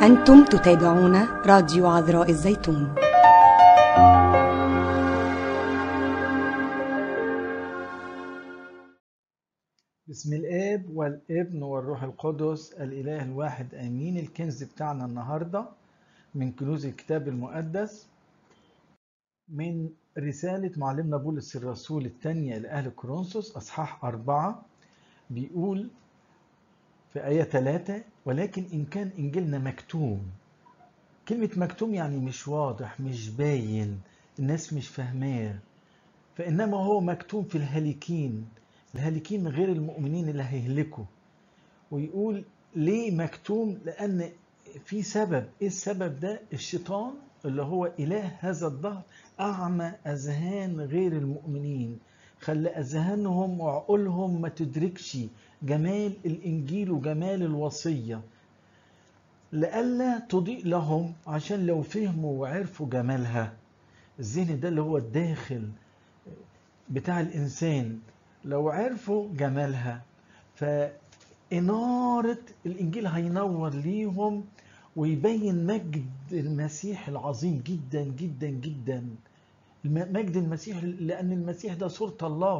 أنتم تتابعون راديو عذراء الزيتون بسم الاب والابن والروح القدس الاله الواحد امين الكنز بتاعنا النهارده من كنوز الكتاب المقدس من رسالة معلمنا بولس الرسول الثانية لأهل كورنثوس أصحاح أربعة بيقول في آية ثلاثة ولكن إن كان إنجيلنا مكتوم كلمة مكتوم يعني مش واضح مش باين الناس مش فاهماه فإنما هو مكتوم في الهالكين الهالكين غير المؤمنين اللي هيهلكوا ويقول ليه مكتوم لأن في سبب إيه السبب ده الشيطان اللي هو إله هذا الدهر أعمى أذهان غير المؤمنين خلى أذهانهم وعقولهم ما تدركش جمال الإنجيل وجمال الوصية لئلا تضيء لهم عشان لو فهموا وعرفوا جمالها الذهن ده اللي هو الداخل بتاع الإنسان لو عرفوا جمالها فإنارة الإنجيل هينور ليهم ويبين مجد المسيح العظيم جدا جدا جدا مجد المسيح لأن المسيح ده صورة الله